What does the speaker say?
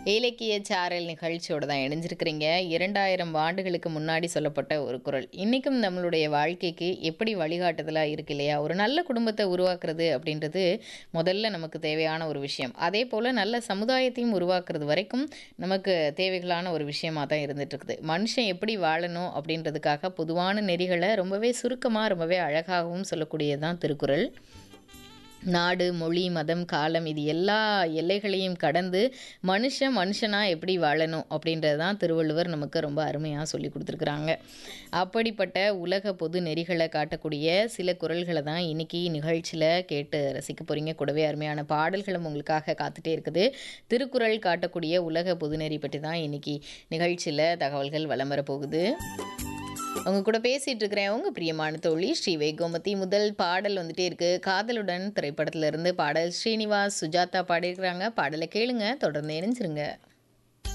இலக்கிய சாரல் நிகழ்ச்சியோட தான் இணைஞ்சிருக்கிறீங்க இரண்டாயிரம் ஆண்டுகளுக்கு முன்னாடி சொல்லப்பட்ட ஒரு குரல் இன்றைக்கும் நம்மளுடைய வாழ்க்கைக்கு எப்படி வழிகாட்டுதலாக இருக்கு இல்லையா ஒரு நல்ல குடும்பத்தை உருவாக்குறது அப்படின்றது முதல்ல நமக்கு தேவையான ஒரு விஷயம் அதே போல் நல்ல சமுதாயத்தையும் உருவாக்குறது வரைக்கும் நமக்கு தேவைகளான ஒரு விஷயமா தான் இருந்துட்டு இருக்குது மனுஷன் எப்படி வாழணும் அப்படின்றதுக்காக பொதுவான நெறிகளை ரொம்பவே சுருக்கமாக ரொம்பவே அழகாகவும் சொல்லக்கூடியது தான் திருக்குறள் நாடு மொழி மதம் காலம் இது எல்லா எல்லைகளையும் கடந்து மனுஷன் மனுஷனாக எப்படி வாழணும் அப்படின்றது தான் திருவள்ளுவர் நமக்கு ரொம்ப அருமையாக சொல்லி கொடுத்துருக்குறாங்க அப்படிப்பட்ட உலக பொது நெறிகளை காட்டக்கூடிய சில குரல்களை தான் இன்னைக்கு நிகழ்ச்சியில் கேட்டு ரசிக்க போகிறீங்க கூடவே அருமையான பாடல்களும் உங்களுக்காக காத்துட்டே இருக்குது திருக்குறள் காட்டக்கூடிய உலக பொதுநெறி பற்றி தான் இன்னைக்கு நிகழ்ச்சியில் தகவல்கள் வலம் வரப்போகுது உங்க கூட பேசிட்டு இருக்கிறேன் உங்க பிரியமான தோழி ஸ்ரீ வேகோமதி முதல் பாடல் வந்துட்டே இருக்கு காதலுடன் திரைப்படத்துல இருந்து பாடல் ஸ்ரீனிவாஸ் சுஜாதா பாடியிருக்கிறாங்க பாடலை கேளுங்க தொடர்ந்து இணைஞ்சிருங்க